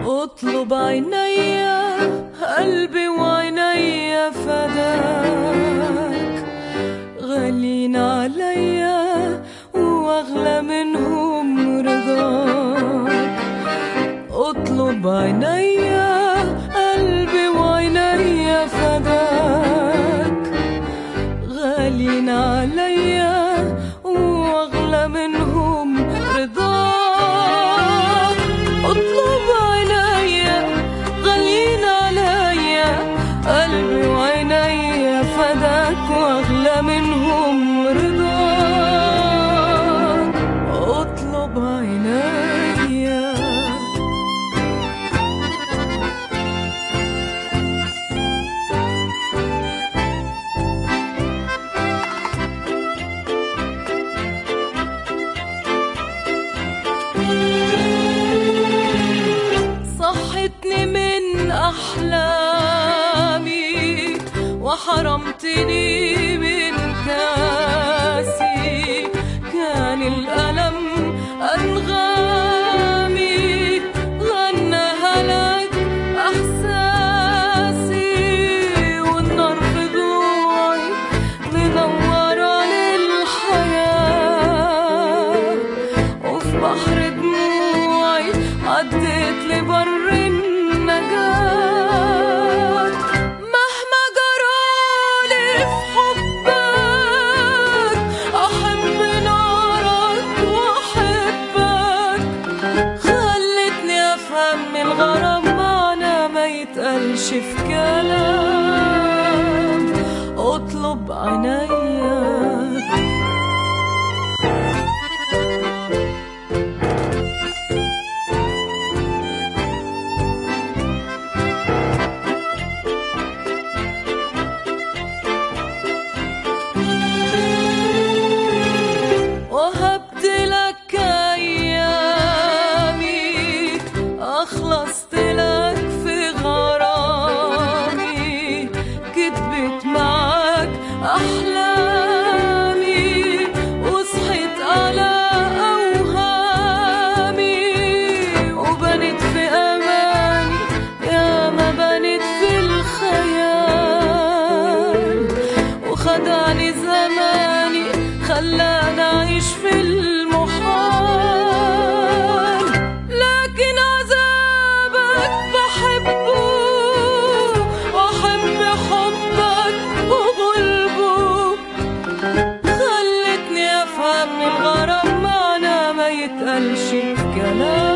اطلب عيني قلبي وعيني فداك غالين عليا واغلى منهم رضاك اطلب عيني قلبي وعيني فداك غالين عليا واغلى منهم رضاك اطلب عينيا غالين عليا قلبي وعينيا فداك واغلى منهم رضاك اطلب عينيا صحتني من أحلامي وحرمتني من كاسي كان الألم أنغامي غناها لك أحساسي والنار في ضلوعي منورة للحياة وفي بحر دموعي عديت لبر النجاة مهما جرالي في حبك أحب نارك وأحبك خلتني أفهم من الغرام معنى ما يتقالش في كلام اطلب عينيا وهبت لك ايامي اخلصت لك في غرامي كتبت معاك احلامي وصحيت على اوهامي وبنت في اماني يا ما بنت في الخيال وخدعني زماني خلاني أعيش في المحال لكن عذابك بحبه وأحب حبك وغلبه خلتني أفهم من الغرام معنى ما يتقالش في كلام